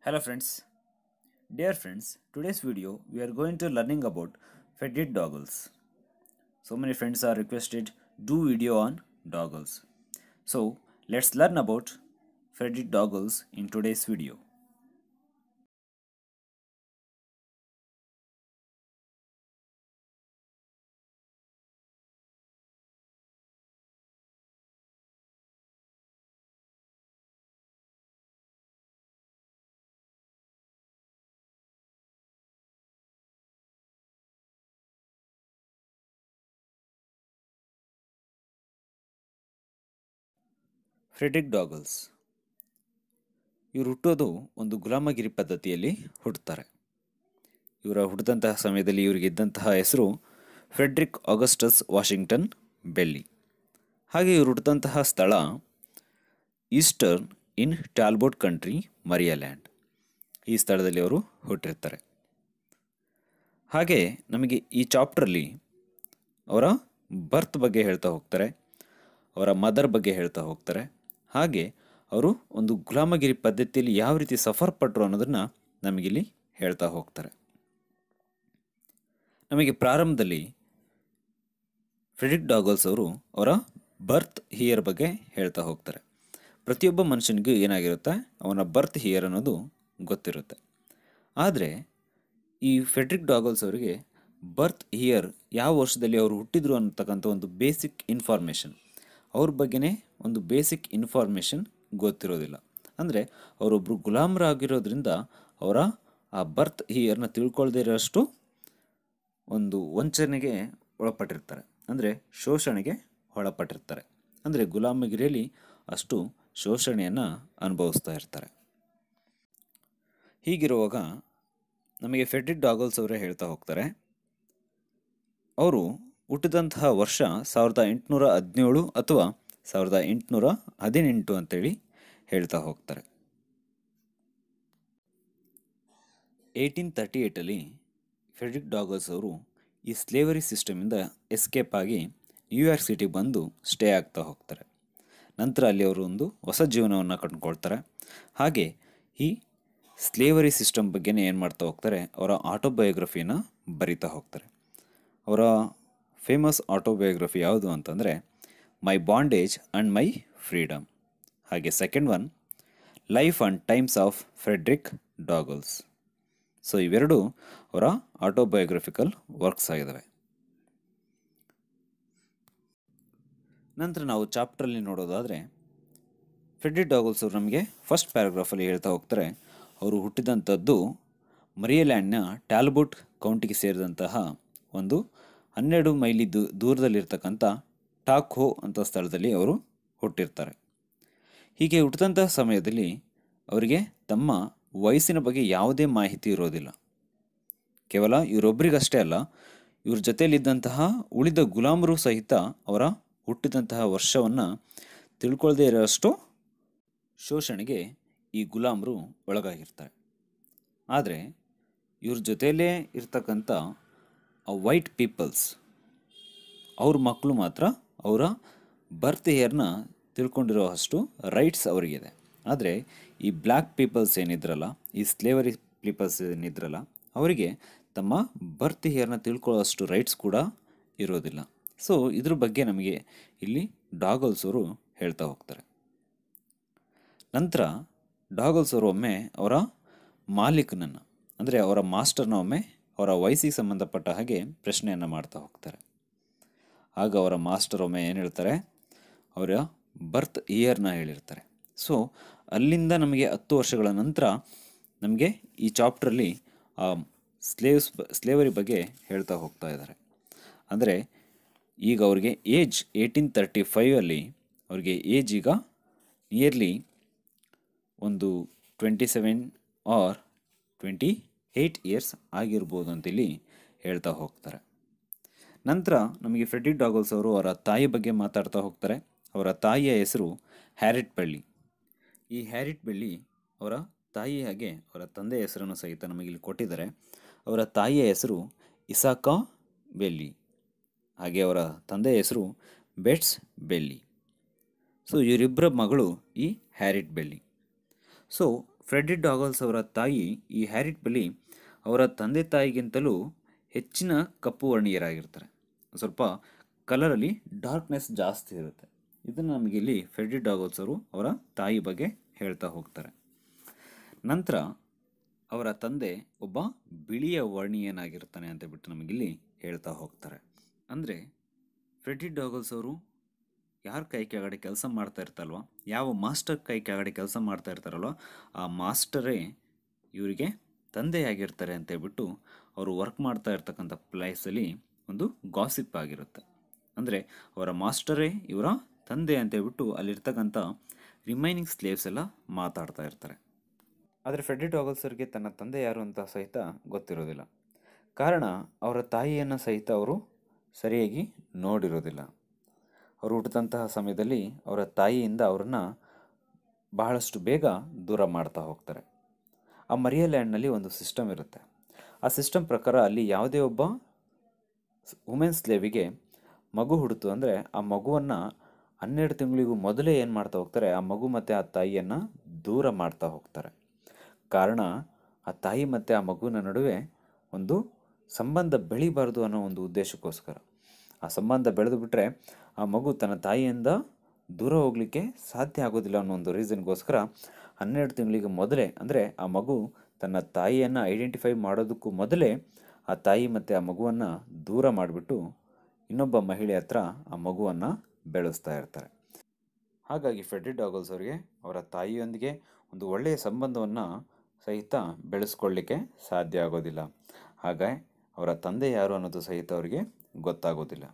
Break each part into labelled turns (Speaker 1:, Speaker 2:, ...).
Speaker 1: Hello friends. Dear friends, today's video we are going to learning about faded doggles. So many friends are requested do video on doggles. So let's learn about faded doggles in today's video. Frederick Douglass ಇವರು ಹುಟ್ಟೋದು ಒಂದು ಗುಲಾಮಗಿರಿ ಪದ್ಧತಿಯಲ್ಲಿ ಹುಟ್ಟುತ್ತಾರೆ ಇವರ ಹುಟ್ಟಿದಂತಹ ಸಮಯದಲ್ಲಿ ಇವರಿಗೆ ಇದ್ದಂತಹ ಹೆಸರು Friedrich Augustus Washington belly ಹಾಗೆ ಇವರು ಹುಟ್ಟಿದಂತಹ ಸ್ಥಳ ಈಸ್ಟರ್ನ್ ಇನ್ ಟ್ಯಾಲ್ಬೋಟ್ ಕಂಟ್ರಿ ಮರಿಯಾಲ್ಯಾಂಡ್ ಈ ಸ್ಥಳದಲ್ಲಿ ಅವರು ಹುಟ್ಟಿರ್ತಾರೆ ಹಾಗೆ ನಮಗೆ ಈ ಚಾಪ್ಟ್ರಲ್ಲಿ ಅವರ ಬರ್ತ್ ಬಗ್ಗೆ ಹೇಳ್ತಾ ಹೋಗ್ತಾರೆ ಅವರ ಮದರ್ ಬಗ್ಗೆ ಹೇಳ್ತಾ ಹೋಗ್ತಾರೆ ಹಾಗೆ ಅವರು ಒಂದು ಗುಲಾಮಗಿರಿ ಪದ್ಧತಿಯಲ್ಲಿ ಯಾವ ರೀತಿ ಸಫರ್ ಪಟ್ಟರು ಅನ್ನೋದನ್ನು ನಮಗಿಲ್ಲಿ ಹೇಳ್ತಾ ಹೋಗ್ತಾರೆ ನಮಗೆ ಪ್ರಾರಂಭದಲ್ಲಿ ಫ್ರೆಡಿಕ್ ಡಾಗಲ್ಸ್ ಅವರು ಅವರ ಬರ್ತ್ ಹಿಯರ್ ಬಗ್ಗೆ ಹೇಳ್ತಾ ಹೋಗ್ತಾರೆ ಪ್ರತಿಯೊಬ್ಬ ಮನುಷ್ಯನಿಗೂ ಏನಾಗಿರುತ್ತೆ ಅವನ ಬರ್ತ್ ಹಿಯರ್ ಅನ್ನೋದು ಗೊತ್ತಿರುತ್ತೆ ಆದರೆ ಈ ಫೆಡ್ರಿಕ್ ಡಾಗಲ್ಸ್ ಅವರಿಗೆ ಬರ್ತ್ ಹಿಯರ್ ಯಾವ ವರ್ಷದಲ್ಲಿ ಅವರು ಹುಟ್ಟಿದ್ರು ಅನ್ನತಕ್ಕಂಥ ಒಂದು ಬೇಸಿಕ್ ಇನ್ಫಾರ್ಮೇಷನ್ ಅವ್ರ ಬಗ್ಗೆನೇ ಒಂದು ಬೇಸಿಕ್ ಇನ್ಫಾರ್ಮೇಷನ್ ಗೊತ್ತಿರೋದಿಲ್ಲ ಅಂದರೆ ಅವರೊಬ್ಬರು ಗುಲಾಮರಾಗಿರೋದ್ರಿಂದ ಅವರ ಆ ಬರ್ತ್ ಹಿಯರ್ನ ತಿಳ್ಕೊಳ್ದೇ ಇರೋಷ್ಟು ಒಂದು ವಂಚನೆಗೆ ಒಳಪಟ್ಟಿರ್ತಾರೆ ಅಂದರೆ ಶೋಷಣೆಗೆ ಒಳಪಟ್ಟಿರ್ತಾರೆ ಅಂದರೆ ಗುಲಾಮಗಿರಿಯಲ್ಲಿ ಅಷ್ಟು ಶೋಷಣೆಯನ್ನು ಅನುಭವಿಸ್ತಾ ಇರ್ತಾರೆ ಹೀಗಿರುವಾಗ ನಮಗೆ ಫೆಡ್ರಿಕ್ ಡಾಗಲ್ಸ್ ಅವರೇ ಹೇಳ್ತಾ ಹೋಗ್ತಾರೆ ಅವರು ಹುಟ್ಟಿದಂತಹ ವರ್ಷ ಸಾವಿರದ ಎಂಟುನೂರ ಹದಿನೇಳು ಅಥವಾ ಸಾವಿರದ ಎಂಟುನೂರ ಹದಿನೆಂಟು ಅಂತೇಳಿ ಹೇಳ್ತಾ ಹೋಗ್ತಾರೆ ಏಯ್ಟೀನ್ ತರ್ಟಿ ಏಯ್ಟಲ್ಲಿ ಫೆಡ್ರಿಕ್ ಡಾಗಲ್ಸ್ ಅವರು ಈ ಸ್ಲೇವರಿ ಸಿಸ್ಟಮಿಂದ ಎಸ್ಕೇಪ್ ಆಗಿ ನ್ಯೂಯಾರ್ಕ್ ಸಿಟಿಗೆ ಬಂದು ಸ್ಟೇ ಆಗ್ತಾ ಹೋಗ್ತಾರೆ ನಂತರ ಅಲ್ಲಿ ಅವರು ಒಂದು ಹೊಸ ಜೀವನವನ್ನು ಕಂಡುಕೊಳ್ತಾರೆ ಹಾಗೆ ಈ ಸ್ಲೇವರಿ ಸಿಸ್ಟಮ್ ಬಗ್ಗೆನೇ ಏನು ಮಾಡ್ತಾ ಹೋಗ್ತಾರೆ ಅವರ ಆಟೋಬಯೋಗ್ರಫಿಯನ್ನು ಬರಿತಾ ಹೋಗ್ತಾರೆ ಅವರ ಫೇಮಸ್ ಆಟೋಬಯೋಗ್ರಫಿ ಯಾವುದು ಅಂತಂದರೆ my bondage and my freedom ಹಾಗೆ second one life and times of Frederick Douglass so ಇವೆರಡು ಅವರ ಆಟೋಬಯೋಗ್ರಫಿಕಲ್ ವರ್ಕ್ಸ್ ಆಗಿದ್ದಾವೆ ನಂತರ ನಾವು ಚಾಪ್ಟ್ರಲ್ಲಿ ನೋಡೋದಾದರೆ ಫ್ರೆಡ್ರಿಕ್ ಡಾಗಲ್ಸ್ ಅವರು ನಮಗೆ ಫಸ್ಟ್ ಪ್ಯಾರಾಗ್ರಾಫಲ್ಲಿ ಹೇಳ್ತಾ ಹೋಗ್ತಾರೆ ಅವರು ಹುಟ್ಟಿದಂಥದ್ದು ಮರಿಯಲ್ಯಾಂಡ್ನ ಟ್ಯಾಲ್ಬುಟ್ ಕೌಂಟಿಗೆ ಸೇರಿದಂತಹ ಒಂದು ಹನ್ನೆರಡು ಮೈಲಿ ದೂ ದೂರದಲ್ಲಿರ್ತಕ್ಕಂಥ ಟಾಕ್ಹೋ ಅಂತ ಸ್ಥಳದಲ್ಲಿ ಅವರು ಹುಟ್ಟಿರ್ತಾರೆ ಹೀಗೆ ಹುಟ್ಟಿದಂತಹ ಸಮಯದಲ್ಲಿ ಅವರಿಗೆ ತಮ್ಮ ವಯಸ್ಸಿನ ಬಗ್ಗೆ ಯಾವುದೇ ಮಾಹಿತಿ ಇರೋದಿಲ್ಲ ಕೇವಲ ಇವರೊಬ್ಬರಿಗಷ್ಟೇ ಅಲ್ಲ ಇವ್ರ ಜೊತೆಯಲ್ಲಿದ್ದಂತಹ ಉಳಿದ ಗುಲಾಮರು ಸಹಿತ ಅವರ ಹುಟ್ಟಿದಂತಹ ವರ್ಷವನ್ನು ತಿಳ್ಕೊಳ್ಳದೇ ಇರೋಷ್ಟು ಶೋಷಣೆಗೆ ಈ ಗುಲಾಮರು ಒಳಗಾಗಿರ್ತಾರೆ ಆದರೆ ಇವ್ರ ಜೊತೆಯಲ್ಲೇ ಇರ್ತಕ್ಕಂಥ ವೈಟ್ ಪೀಪಲ್ಸ್ ಅವ್ರ ಮಕ್ಕಳು ಮಾತ್ರ ಅವರ ಬರ್ತ್ ಇಯರ್ನ ತಿಳ್ಕೊಂಡಿರೋ ಅಷ್ಟು ರೈಟ್ಸ್ ಅವರಿಗಿದೆ ಆದರೆ ಈ ಬ್ಲ್ಯಾಕ್ ಪೀಪಲ್ಸ್ ಏನಿದ್ರಲ್ಲ ಈ ಸ್ಲೇವರಿ ಪೀಪಲ್ಸ್ ಏನಿದ್ರಲ್ಲ ಅವರಿಗೆ ತಮ್ಮ ಬರ್ತ್ ಇಯರ್ನ ತಿಳ್ಕೊಳ್ಳೋಷ್ಟು ರೈಟ್ಸ್ ಕೂಡ ಇರೋದಿಲ್ಲ ಸೊ ಇದ್ರ ಬಗ್ಗೆ ನಮಗೆ ಇಲ್ಲಿ ಡಾಗಲ್ಸ್ ಅವರು ಹೇಳ್ತಾ ಹೋಗ್ತಾರೆ ನಂತರ ಡಾಗಲ್ಸ್ ಅವರು ಒಮ್ಮೆ ಅವರ ಮಾಲೀಕನನ್ನು ಅಂದರೆ ಅವರ ಮಾಸ್ಟರ್ನ ಒಮ್ಮೆ ಅವರ ವಯಸ್ಸಿಗೆ ಸಂಬಂಧಪಟ್ಟ ಹಾಗೆ ಪ್ರಶ್ನೆಯನ್ನು ಮಾಡ್ತಾ ಹೋಗ್ತಾರೆ ಆಗ ಅವರ ಮಾಸ್ಟರ್ ಒಮ್ಮೆ ಏನು ಹೇಳ್ತಾರೆ ಅವರ ಬರ್ತ್ ಇಯರ್ನ ಹೇಳಿರ್ತಾರೆ ಸೊ ಅಲ್ಲಿಂದ ನಮಗೆ ಹತ್ತು ವರ್ಷಗಳ ನಂತರ ನಮಗೆ ಈ ಚಾಪ್ಟ್ರಲ್ಲಿ ಆ ಸ್ಲೇವ್ಸ್ ಸ್ಲೇವರಿ ಬಗ್ಗೆ ಹೇಳ್ತಾ ಹೋಗ್ತಾ ಇದ್ದಾರೆ ಅಂದರೆ ಈಗ ಅವ್ರಿಗೆ ಏಜ್ ಏಯ್ಟೀನ್ ತರ್ಟಿ ಫೈವಲ್ಲಿ ಅವ್ರಿಗೆ ಏಜ್ ಈಗ ನಿಯರ್ಲಿ ಒಂದು twenty seven or twenty eight years ಆಗಿರ್ಬೋದು ಅಂತೇಳಿ ಹೇಳ್ತಾ ಹೋಗ್ತಾರೆ ನಂತರ ನಮಗೆ ಫ್ರೆಡ್ರಿಕ್ ಡಾಗಲ್ಸ್ ಅವರು ಅವರ ತಾಯಿ ಬಗ್ಗೆ ಮಾತಾಡ್ತಾ ಹೋಗ್ತಾರೆ ಅವರ ತಾಯಿಯ ಹೆಸರು ಹ್ಯಾರಿಟ್ ಬೆಳ್ಳಿ ಈ ಹ್ಯಾರಿಟ್ ಬೆಳ್ಳಿ ಅವರ ತಾಯಿ ಹಾಗೆ ಅವರ ತಂದೆಯ ಹೆಸರನ್ನು ಸಹಿತ ನಮಗಿಲ್ಲಿ ಕೊಟ್ಟಿದ್ದಾರೆ ಅವರ ತಾಯಿಯ ಹೆಸರು ಇಸಾಕಾ ಬೆಲ್ಲಿ ಹಾಗೆ ಅವರ ತಂದೆಯ ಹೆಸರು ಬೆಟ್ಸ್ ಬೆಲ್ಲಿ ಸೊ ಇವರಿಬ್ಬರ ಮಗಳು ಈ Harriet Bailey so Frederick Douglass ಅವರ ತಾಯಿ ಈ ಹ್ಯಾರಿಟ್ ಬಲಿ ಅವರ ತಂದೆ ತಾಯಿಗಿಂತಲೂ ಹೆಚ್ಚಿನ ಕಪ್ಪು ವರ್ಣೀಯರಾಗಿರ್ತಾರೆ ಸ್ವಲ್ಪ ಕಲರಲ್ಲಿ ಡಾರ್ಕ್ನೆಸ್ ಜಾಸ್ತಿ ಇರುತ್ತೆ ಇದನ್ನು ನಮಗೆ ಇಲ್ಲಿ ಫ್ರೆಡ್ರಿಡ್ ಡಾಗಲ್ಸ್ ಅವರು ಅವರ ತಾಯಿ ಬಗ್ಗೆ ಹೇಳ್ತಾ ಹೋಗ್ತಾರೆ ನಂತರ ಅವರ ತಂದೆ ಒಬ್ಬ ಬಿಳಿಯ ವರ್ಣೀಯನಾಗಿರ್ತಾನೆ ಅಂತ ಬಿಟ್ಟು ನಮಗಿಲ್ಲಿ ಹೇಳ್ತಾ ಹೋಗ್ತಾರೆ ಅಂದರೆ ಫ್ರೆಡ್ರಿಡ್ ಡಾಗಲ್ಸ್ ಅವರು ಯಾರ ಕೈ ಕೆಳಗಡೆ ಕೆಲಸ ಮಾಡ್ತಾ ಇರ್ತಲ್ವ ಯಾವ ಮಾಸ್ಟರ್ ಕೈ ಕೆಳಗಡೆ ಕೆಲಸ ಮಾಡ್ತಾ ಇರ್ತಾರಲ್ವ ಆ ಮಾಸ್ಟರೇ ಇವರಿಗೆ ತಂದೆಯಾಗಿರ್ತಾರೆ ಅಂತ ಹೇಳ್ಬಿಟ್ಟು ಅವರು ವರ್ಕ್ ಮಾಡ್ತಾ ಇರ್ತಕ್ಕಂಥ ಪ್ಲೇಸಲ್ಲಿ ಒಂದು ಗಾಸಿಪ್ ಆಗಿರುತ್ತೆ ಅಂದರೆ ಅವರ ಮಾಸ್ಟರೇ ಇವರ ತಂದೆ ಅಂತ ಹೇಳ್ಬಿಟ್ಟು ಅಲ್ಲಿರ್ತಕ್ಕಂಥ ರಿಮೈನಿಂಗ್ ಸ್ಲೇವ್ಸ್ ಎಲ್ಲ ಮಾತಾಡ್ತಾ ಇರ್ತಾರೆ ಆದರೆ ಫ್ರೆಡ್ರಿ ಡಾಗಲ್ಸರ್ಗೆ ತನ್ನ ತಂದೆ ಯಾರು ಅಂತ ಸಹಿತ ಗೊತ್ತಿರೋದಿಲ್ಲ ಕಾರಣ ಅವರ ತಾಯಿಯನ್ನು ಸಹಿತ ಅವರು ಸರಿಯಾಗಿ ನೋಡಿರೋದಿಲ್ಲ ಅವರು ಹುಟ್ಟಿದಂತಹ ಸಮಯದಲ್ಲಿ ಅವರ ತಾಯಿಯಿಂದ ಅವರನ್ನು ಬಹಳಷ್ಟು ಬೇಗ ದೂರ ಮಾಡ್ತಾ ಹೋಗ್ತಾರೆ ಆ ಮರಿಯ ಲ್ಯಾಂಡ್ನಲ್ಲಿ ಒಂದು ಸಿಸ್ಟಮ್ ಇರುತ್ತೆ ಆ ಸಿಸ್ಟಮ್ ಪ್ರಕಾರ ಅಲ್ಲಿ ಯಾವುದೇ ಒಬ್ಬ ವುಮೆನ್ ಸ್ಲೇವಿಗೆ ಮಗು ಹುಡ್ತು ಅಂದರೆ ಆ ಮಗುವನ್ನು ಹನ್ನೆರಡು ತಿಂಗಳಿಗೂ ಮೊದಲೇ ಏನು ಮಾಡ್ತಾ ಹೋಗ್ತಾರೆ ಆ ಮಗು ಮತ್ತು ಆ ತಾಯಿಯನ್ನು ದೂರ ಮಾಡ್ತಾ ಹೋಗ್ತಾರೆ ಕಾರಣ ಆ ತಾಯಿ ಮತ್ತು ಆ ಮಗುವಿನ ನಡುವೆ ಒಂದು ಸಂಬಂಧ ಬೆಳಿಬಾರ್ದು ಅನ್ನೋ ಒಂದು ಉದ್ದೇಶಕ್ಕೋಸ್ಕರ ಆ ಸಂಬಂಧ ಬೆಳೆದು ಬಿಟ್ಟರೆ ಆ ಮಗು ತನ್ನ ತಾಯಿಯಿಂದ ದೂರ ಹೋಗಲಿಕ್ಕೆ ಸಾಧ್ಯ ಆಗೋದಿಲ್ಲ ಅನ್ನೋ ಒಂದು ರೀಸನ್ಗೋಸ್ಕರ ಹನ್ನೆರಡು ತಿಂಗಳಿಗೆ ಮೊದಲೇ ಅಂದರೆ ಆ ಮಗು ತನ್ನ ತಾಯಿಯನ್ನು ಐಡೆಂಟಿಫೈ ಮಾಡೋದಕ್ಕೂ ಮೊದಲೇ ಆ ತಾಯಿ ಮತ್ತು ಆ ಮಗುವನ್ನು ದೂರ ಮಾಡಿಬಿಟ್ಟು ಇನ್ನೊಬ್ಬ ಮಹಿಳೆ ಹತ್ರ ಆ ಮಗುವನ್ನು ಬೆಳೆಸ್ತಾ ಇರ್ತಾರೆ ಹಾಗಾಗಿ ಫ್ರೆಡ್ರಿ ಡಾಗಲ್ಸ್ ಅವರಿಗೆ ಅವರ ತಾಯಿಯೊಂದಿಗೆ ಒಂದು ಒಳ್ಳೆಯ ಸಂಬಂಧವನ್ನು ಸಹಿತ ಬೆಳೆಸ್ಕೊಳ್ಳಿಕ್ಕೆ ಸಾಧ್ಯ ಆಗೋದಿಲ್ಲ ಹಾಗೆ ಅವರ ತಂದೆ ಯಾರು ಅನ್ನೋದು ಸಹಿತ ಅವರಿಗೆ ಗೊತ್ತಾಗೋದಿಲ್ಲ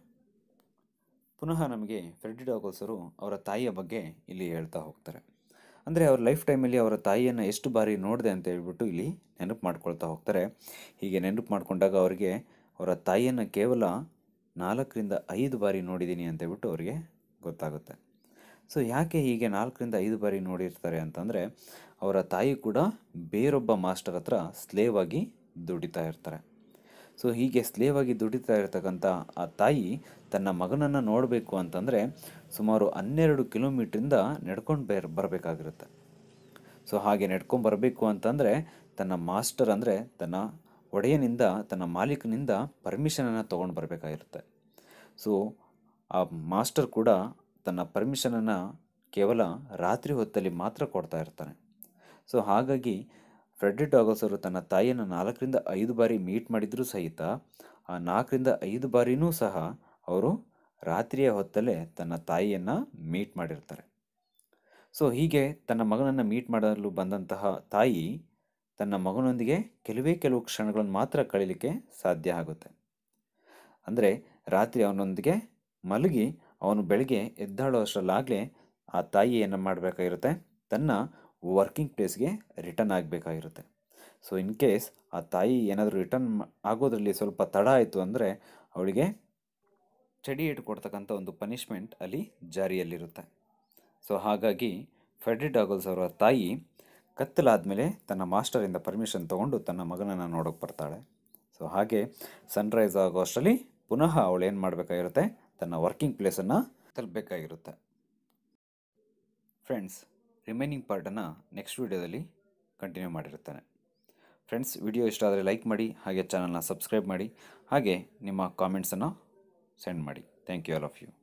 Speaker 1: ಪುನಃ ನಮಗೆ ಫ್ರೆಡ್ಡಿ ಡಾಗಲ್ಸರು ಅವರ ತಾಯಿಯ ಬಗ್ಗೆ ಇಲ್ಲಿ ಹೇಳ್ತಾ ಹೋಗ್ತಾರೆ ಅಂದರೆ ಅವ್ರ ಲೈಫ್ ಟೈಮಲ್ಲಿ ಅವರ ತಾಯಿಯನ್ನು ಎಷ್ಟು ಬಾರಿ ನೋಡಿದೆ ಅಂತ ಹೇಳ್ಬಿಟ್ಟು ಇಲ್ಲಿ ನೆನಪು ಮಾಡ್ಕೊಳ್ತಾ ಹೋಗ್ತಾರೆ ಹೀಗೆ ನೆನಪು ಮಾಡಿಕೊಂಡಾಗ ಅವರಿಗೆ ಅವರ ತಾಯಿಯನ್ನು ಕೇವಲ ನಾಲ್ಕರಿಂದ ಐದು ಬಾರಿ ನೋಡಿದ್ದೀನಿ ಅಂತ ಹೇಳ್ಬಿಟ್ಟು ಅವರಿಗೆ ಗೊತ್ತಾಗುತ್ತೆ ಸೊ ಯಾಕೆ ಹೀಗೆ ನಾಲ್ಕರಿಂದ ಐದು ಬಾರಿ ನೋಡಿರ್ತಾರೆ ಅಂತಂದರೆ ಅವರ ತಾಯಿ ಕೂಡ ಬೇರೊಬ್ಬ ಮಾಸ್ಟರ್ ಹತ್ರ ಸ್ಲೇವ್ ಆಗಿ ದುಡಿತಾ ಇರ್ತಾರೆ ಸೊ ಹೀಗೆ ಸ್ಲೇವ್ ಆಗಿ ದುಡಿತಾ ಇರ್ತಕ್ಕಂಥ ಆ ತಾಯಿ ತನ್ನ ಮಗನನ್ನು ನೋಡಬೇಕು ಅಂತಂದರೆ ಸುಮಾರು ಹನ್ನೆರಡು ಕಿಲೋಮೀಟ್ರಿಂದ ನಡ್ಕೊಂಡು ಬೇರ್ ಬರಬೇಕಾಗಿರುತ್ತೆ ಸೊ ಹಾಗೆ ನಡ್ಕೊಂಡು ಬರಬೇಕು ಅಂತಂದರೆ ತನ್ನ ಮಾಸ್ಟರ್ ಅಂದರೆ ತನ್ನ ಒಡೆಯನಿಂದ ತನ್ನ ಮಾಲೀಕನಿಂದ ಪರ್ಮಿಷನನ್ನು ತೊಗೊಂಡು ಬರಬೇಕಾಗಿರುತ್ತೆ ಸೊ ಆ ಮಾಸ್ಟರ್ ಕೂಡ ತನ್ನ ಪರ್ಮಿಷನನ್ನು ಕೇವಲ ರಾತ್ರಿ ಹೊತ್ತಲ್ಲಿ ಮಾತ್ರ ಕೊಡ್ತಾ ಇರ್ತಾನೆ ಸೊ ಹಾಗಾಗಿ ಫ್ರೆಡ್ರಿಡ್ ಡಾಗಲ್ಸ್ ಅವರು ತನ್ನ ತಾಯಿಯನ್ನು ನಾಲ್ಕರಿಂದ ಐದು ಬಾರಿ ಮೀಟ್ ಮಾಡಿದರೂ ಸಹಿತ ಆ ನಾಲ್ಕರಿಂದ ಐದು ಬಾರಿನೂ ಸಹ ಅವರು ರಾತ್ರಿಯ ಹೊತ್ತಲ್ಲೇ ತನ್ನ ತಾಯಿಯನ್ನು ಮೀಟ್ ಮಾಡಿರ್ತಾರೆ ಸೊ ಹೀಗೆ ತನ್ನ ಮಗನನ್ನು ಮೀಟ್ ಮಾಡಲು ಬಂದಂತಹ ತಾಯಿ ತನ್ನ ಮಗನೊಂದಿಗೆ ಕೆಲವೇ ಕೆಲವು ಕ್ಷಣಗಳನ್ನು ಮಾತ್ರ ಕಳೀಲಿಕ್ಕೆ ಸಾಧ್ಯ ಆಗುತ್ತೆ ಅಂದರೆ ರಾತ್ರಿ ಅವನೊಂದಿಗೆ ಮಲಗಿ ಅವನು ಬೆಳಗ್ಗೆ ಎದ್ದಾಳೋ ಅಷ್ಟರಲ್ಲಾಗಲೇ ಆ ತಾಯಿ ಏನು ಮಾಡಬೇಕಾಗಿರುತ್ತೆ ತನ್ನ ವರ್ಕಿಂಗ್ ಪ್ಲೇಸ್ಗೆ ರಿಟರ್ನ್ ಆಗಬೇಕಾಗಿರುತ್ತೆ ಸೊ ಇನ್ ಕೇಸ್ ಆ ತಾಯಿ ಏನಾದರೂ ರಿಟರ್ನ್ ಆಗೋದ್ರಲ್ಲಿ ಸ್ವಲ್ಪ ತಡ ಆಯಿತು ಅಂದರೆ ಅವಳಿಗೆ ಚಡಿ ಇಟ್ಟು ಕೊಡ್ತಕ್ಕಂಥ ಒಂದು ಪನಿಷ್ಮೆಂಟ್ ಅಲ್ಲಿ ಜಾರಿಯಲ್ಲಿರುತ್ತೆ ಸೊ ಹಾಗಾಗಿ ಫೆಡ್ರಿ ಡಾಗಲ್ಸ್ ಅವರ ತಾಯಿ ಕತ್ತಲಾದಮೇಲೆ ತನ್ನ ಮಾಸ್ಟರಿಂದ ಪರ್ಮಿಷನ್ ತೊಗೊಂಡು ತನ್ನ ಮಗನನ್ನು ನೋಡೋಕೆ ಬರ್ತಾಳೆ ಸೊ ಹಾಗೆ ಸನ್ರೈಸ್ ಆಗೋ ಅಷ್ಟರಲ್ಲಿ ಪುನಃ ಅವಳು ಏನು ಮಾಡಬೇಕಾಗಿರುತ್ತೆ ತನ್ನ ವರ್ಕಿಂಗ್ ಪ್ಲೇಸನ್ನು ತಲುಪಬೇಕಾಗಿರುತ್ತೆ ಫ್ರೆಂಡ್ಸ್ ರಿಮೈನಿಂಗ್ ಪಾರ್ಟನ್ನು ನೆಕ್ಸ್ಟ್ ವೀಡಿಯೋದಲ್ಲಿ ಕಂಟಿನ್ಯೂ ಮಾಡಿರುತ್ತೇನೆ ಫ್ರೆಂಡ್ಸ್ ವಿಡಿಯೋ ಇಷ್ಟ ಆದರೆ ಲೈಕ್ ಮಾಡಿ ಹಾಗೆ ಚಾನಲ್ನ ಸಬ್ಸ್ಕ್ರೈಬ್ ಮಾಡಿ ಹಾಗೆ ನಿಮ್ಮ ಕಾಮೆಂಟ್ಸನ್ನು ಸೆಂಡ್ ಮಾಡಿ thank you all of you